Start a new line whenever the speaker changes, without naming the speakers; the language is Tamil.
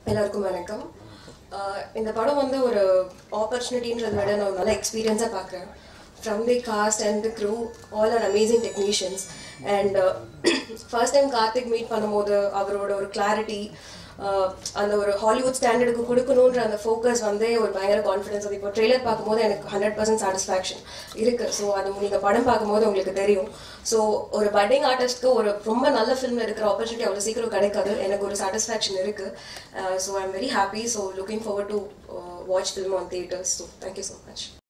எல்லாருக்கும் வணக்கம் ஆஹ் இந்த படம் வந்து ஒரு ஆப்பர்ச்சுனிட்டின்றதை விட நான் ஒரு நல்ல எக்ஸ்பீரியன்ஸாக பார்க்குறேன் from the cast and the crew all are amazing technicians and first time Karthik meet பண்ணும்போது அவரோட ஒரு கிளாரிட்டி அந்த ஒரு ஹாலிவுட் ஸ்டாண்டர்டுக்கு கொடுக்கணுன்ற அந்த ஃபோக்கஸ் வந்து ஒரு பயங்கர கான்ஃபிடன்ஸ் அது இப்போ ட்ரெய்லர் பார்க்கும்போது எனக்கு ஹண்ட்ரட் பர்சன்ட் சாட்டிஸ்ஃபேக்ஷன் இருக்கு ஸோ அது நீங்கள் படம் பார்க்கும்போது உங்களுக்கு தெரியும் ஸோ ஒரு பட்டிங் ஆர்டிஸ்ட்க்கு ஒரு ரொம்ப நல்ல ஃபிலிமில் இருக்கிற ஆப்பர்ச்சுனிட்டி அவ்வளோ சீக்கிரம் கிடைக்காது எனக்கு ஒரு சாட்டிஸ்ஃபேக்ஷன் இருக்கு so I am very happy so looking forward to watch film on theatres so thank you so much